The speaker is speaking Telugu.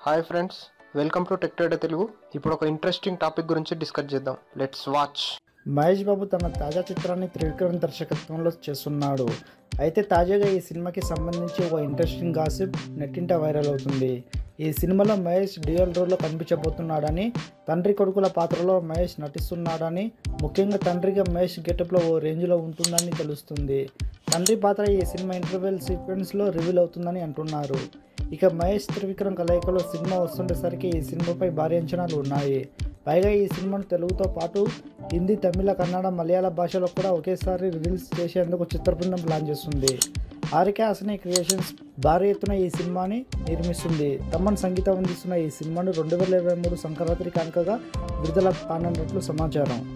hi friends welcome to Tech Trader Telugu ఇప్పుడు ఒక ఇంట్రెస్టింగ్ టాపిక్ గురించి డిస్కస్ చేద్దాం లెట్స్ వాచ్ మహేష్ బాబు తన తాజా చిత్రాన్ని త్రివిక్రమ్ దర్శకత్వంలో చేస్తున్నాడు అయితే తాజాగా ఈ సినిమాకి సంబంధించి ఒక ఇంట్రెస్టింగ్ గాసిప్ నెట్టింట వైరల్ అవుతుంది ఈ సినిమాలో మహేష్ డ్యూయల్ రోల్లో కనిపించబోతున్నాడని తండ్రి కొడుకుల పాత్రలో మహేష్ నటిస్తున్నాడని ముఖ్యంగా తండ్రిగా మహేష్ గెటప్లో ఓ రేంజ్లో ఉంటుందని తెలుస్తుంది తండ్రి పాత్ర ఈ సినిమా ఇంటర్వెల్ సీక్వెన్స్లో రివీల్ అవుతుందని అంటున్నారు ఇక మహేష్ త్రివిక్రమ్ కలయికలో సినిమా వస్తుండేసరికి ఈ సినిమాపై భారీ అంచనాలు ఉన్నాయి పైగా ఈ సినిమాను తెలుగుతో పాటు హిందీ తమిళ కన్నడ మలయాళ భాషలో కూడా ఒకేసారి రిలీజ్ చేసేందుకు చిత్ర బృందం ప్లాన్ చేస్తుంది ఆర్కే హాసనీ క్రియేషన్స్ భారీ ఎత్తున ఈ సినిమాని నిర్మిస్తుంది తమన్ సంగీతం అందిస్తున్న ఈ సినిమాను రెండు వేల ఇరవై మూడు సంక్రాంతి కానుకగా విడుదల కానున్నట్లు సమాచారం